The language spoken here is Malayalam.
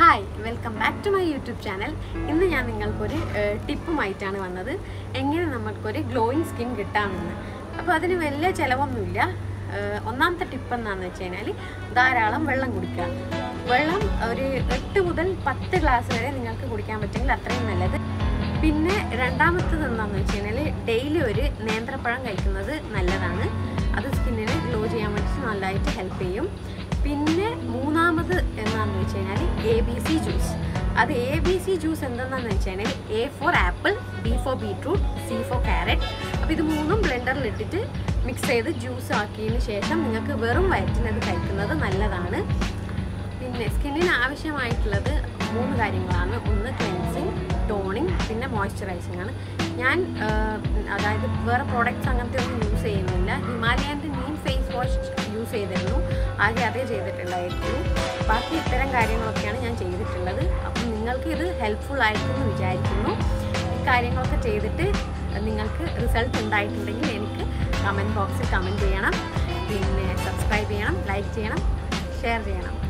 hi welcome back to my YouTube channel ഇന്ന് ഞാൻ നിങ്ങൾക്കൊരു ഏഹ്, ടിപ്പുമായിട്ടാണ് വന്നത് എങ്ങനെ നമുക്കൊരു ഗ്ലോയിങ് സ്കിൻ കിട്ടാമെന്ന് അപ്പോൾ അതിന് വലിയ ചിലവൊന്നുമില്ല ഏഹ്, ഒന്നാമത്തെ ടിപ്പ് എന്താണെന്ന് വെച്ച് കഴിഞ്ഞാൽ ധാരാളം വെള്ളം കുടിക്കുക വെള്ളം ഒരു എട്ട് മുതൽ പത്ത് ഗ്ലാസ് വരെ നിങ്ങൾക്ക് കുടിക്കാൻ പറ്റുമെങ്കിൽ അത്രയും നല്ലത് പിന്നെ രണ്ടാമത്തത് എന്താണെന്ന് വെച്ച് കഴിഞ്ഞാൽ ഡെയിലി ഒരു നേന്ത്രപ്പഴം കഴിക്കുന്നത് നല്ലതാണ് അത് സ്കിന്നിനെ ഗ്ലോ ചെയ്യാൻ വേണ്ടിയിട്ട് നല്ലതായിട്ട് ഹെൽപ്പ് ചെയ്യും പിന്നെ മൂന്നാമത് എന്താണെന്ന് വെച്ച് കഴിഞ്ഞാൽ എ ബി സി ജ്യൂസ് അത് എ ബി സി ജ്യൂസ് എന്തെന്നാന്ന് വെച്ച് കഴിഞ്ഞാൽ A for apple B for beetroot C for carrot അപ്പോൾ ഇത് മൂന്നും ബ്ലെൻഡറിൽ ഇട്ടിട്ട് മിക്സ് ചെയ്ത് ജ്യൂസ് ആക്കിയതിന് ശേഷം നിങ്ങൾക്ക് വെറും വയറ്റിൽ അത് കഴിക്കുന്നത് നല്ലതാണ് പിന്നെ സ്കിന്നിന് ആവശ്യമായിട്ടുള്ളത് മൂന്ന് കാര്യങ്ങളാണ് ഒന്ന് ക്ലെൻസിങ് ടോണിങ് പിന്നെ മോയ്സ്ചറൈസിങ് ആണ് ഞാൻ ആ, അതായത് വേറെ പ്രോഡക്റ്റ്സ് അങ്ങനത്തെ ഒന്നും യൂസ് ചെയ്യുന്നില്ല ഹിമാലയൻ്റെ നീം ഫേസ് വാഷ് യൂസ് ചെയ്തിരുന്നു ആകെ അതേ ചെയ്തിട്ടുണ്ടായിരുന്നു ബാക്കി ഇത്തരം കാര്യങ്ങളൊക്കെയാണ് ഞാൻ ചെയ്തിട്ടുള്ളത് അപ്പം നിങ്ങൾക്ക് ഇത് ഹെൽപ്ഫുൾ ആയിരിക്കുമെന്ന് വിചാരിക്കുന്നു ഈ കാര്യങ്ങളൊക്കെ ചെയ്തിട്ട് നിങ്ങൾക്ക് റിസൾട്ട് ഉണ്ടായിട്ടുണ്ടെങ്കിൽ എനിക്ക് കമൻറ്റ് ബോക്സിൽ കമൻറ്റ് ചെയ്യണം പിന്നെ സബ്സ്ക്രൈബ് ചെയ്യണം ലൈക്ക് ചെയ്യണം ഷെയർ ചെയ്യണം